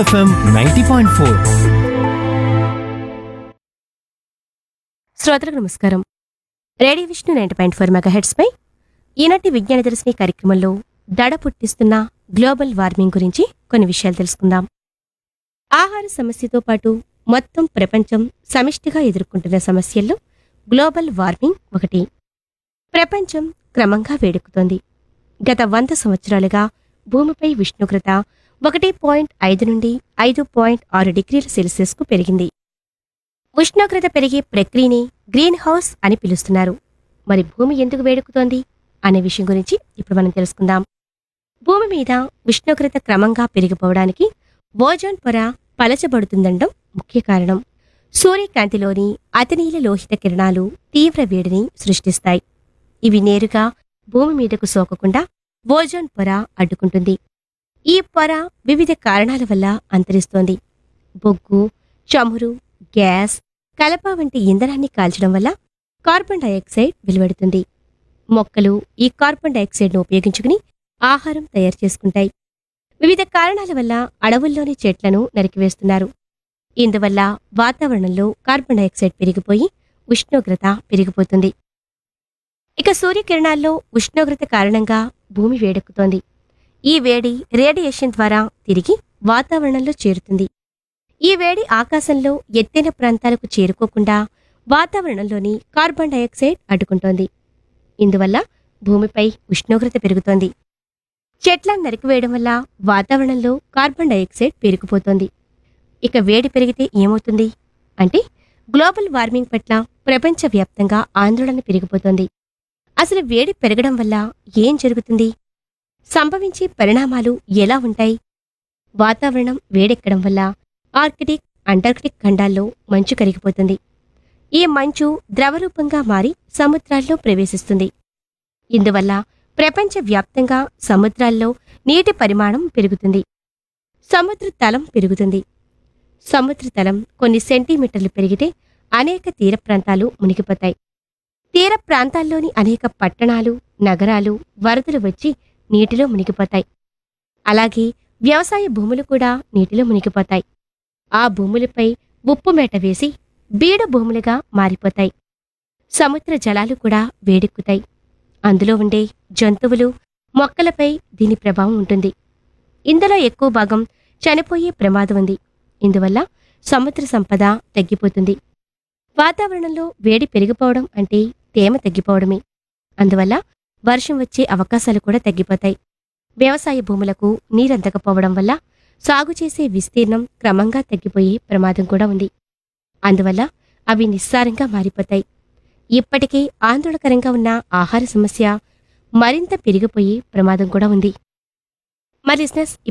FM ninety point four శ్రోతలకు నమస్కారం radio Vishnu ninety point four megahertz పై ఈనాటి విజ్ఞాన దర్శిని కార్యక్రమంలో దడ పుట్టిస్తున్న గ్లోబల్ వార్మింగ్ గురించి కొన్ని విషయాలు తెలుసుకుందాం ఆహార సమస్యతో పాటు మొత్తం ప్రపంచం సమిష్టిగా ఎదుర్కొంటున్న సమస్యల్లో గ్లోబల్ వార్మింగ్ ఒకటి ప్రపంచం క్రమంగా వేడెక్కుతోంది గత వంద సంవత్సరాలుగా భూమిపై ఉష్ణోగ్రత ఒకటి పాయింట్ ఐదు నుండి ఐదు పాయింట్ ఆరు డిగ్రీల సెల్సియస్కు పెరిగింది ఉష్ణోగ్రత పెరిగే ప్రక్రియని గ్రీన్ హౌస్ అని పిలుస్తున్నారు మరి భూమి ఎందుకు వేడెక్కుతోంది అనే విషయం గురించి ఇప్పుడు మనం తెలుసుకుందాం భూమి మీద ఉష్ణోగ్రత క్రమంగా పెరిగిపోవడానికి ఓజోన్ పొర పలచబడుతుందనడం ముఖ్య కారణం సూర్యకాంతిలోని అతినీల లోహిత కిరణాలు తీవ్ర వేడిని సృష్టిస్తాయి ఇవి నేరుగా భూమి మీదకు సోకకుండా ఓజోన్ పొర అడ్డుకుంటుంది ఈ పొర వివిధ కారణాల వల్ల అంతరిస్తోంది బొగ్గు చమురు గ్యాస్ కలప వంటి ఇంధనాన్ని కాల్చడం వల్ల కార్బన్ డయాక్సైడ్ వెలువడుతుంది మొక్కలు ఈ కార్బన్ డయాక్సైడ్ను ఉపయోగించుకుని ఆహారం తయారు చేసుకుంటాయి వివిధ కారణాల వల్ల అడవుల్లోని చెట్లను నరికివేస్తున్నారు ఇందువల్ల వాతావరణంలో కార్బన్ డయాక్సైడ్ పెరిగిపోయి ఉష్ణోగ్రత పెరిగిపోతుంది ఇక సూర్యకిరణాల్లో ఉష్ణోగ్రత కారణంగా భూమి వేడెక్కుతోంది ఈ వేడి రేడియేషన్ ద్వారా తిరిగి వాతావరణంలో చేరుతుంది ఈ వేడి ఆకాశంలో ఎత్తైన ప్రాంతాలకు చేరుకోకుండా వాతావరణంలోని కార్బన్ డయాక్సైడ్ అడ్డుకుంటోంది ఇందువల్ల భూమిపై ఉష్ణోగ్రత పెరుగుతోంది చెట్లను నరికివేయడం వల్ల వాతావరణంలో కార్బన్ డయాక్సైడ్ పెరిగిపోతోంది ఇక వేడి పెరిగితే ఏమవుతుంది అంటే గ్లోబల్ వార్మింగ్ పట్ల ప్రపంచవ్యాప్తంగా ఆందోళన పెరిగిపోతోంది అసలు వేడి పెరగడం వల్ల ఏం జరుగుతుంది సంభవించే పరిణామాలు ఎలా ఉంటాయి వాతావరణం వేడెక్కడం వల్ల ఆర్కిటిక్ అంటార్కిటిక్ ఖండాల్లో మంచు కరిగిపోతుంది ఈ మంచు ద్రవరూపంగా మారి సముద్రాల్లో ప్రవేశిస్తుంది ఇందువల్ల ప్రపంచ వ్యాప్తంగా సముద్రాల్లో నీటి పరిమాణం పెరుగుతుంది సముద్ర తలం పెరుగుతుంది సముద్ర తలం కొన్ని సెంటీమీటర్లు పెరిగితే అనేక తీర ప్రాంతాలు మునిగిపోతాయి తీర ప్రాంతాల్లోని అనేక పట్టణాలు నగరాలు వరదలు వచ్చి నీటిలో మునిగిపోతాయి అలాగే వ్యవసాయ భూములు కూడా నీటిలో మునిగిపోతాయి ఆ భూములపై ఉప్పు మేట వేసి బీడు భూములుగా మారిపోతాయి సముద్ర జలాలు కూడా వేడెక్కుతాయి అందులో ఉండే జంతువులు మొక్కలపై దీని ప్రభావం ఉంటుంది ఇందులో ఎక్కువ భాగం చనిపోయే ప్రమాదం ఉంది ఇందువల్ల సముద్ర సంపద తగ్గిపోతుంది వాతావరణంలో వేడి పెరిగిపోవడం అంటే తేమ తగ్గిపోవడమే అందువల్ల వర్షం వచ్చే అవకాశాలు కూడా తగ్గిపోతాయి వ్యవసాయ భూములకు నీరందకపోవడం వల్ల సాగు చేసే విస్తీర్ణం క్రమంగా తగ్గిపోయే ప్రమాదం కూడా ఉంది అందువల్ల అవి నిస్సారంగా మారిపోతాయి ఇప్పటికే ఆందోళనకరంగా ఉన్న ఆహార సమస్య మరింత పెరిగిపోయే ప్రమాదం కూడా ఉంది మరి listeners,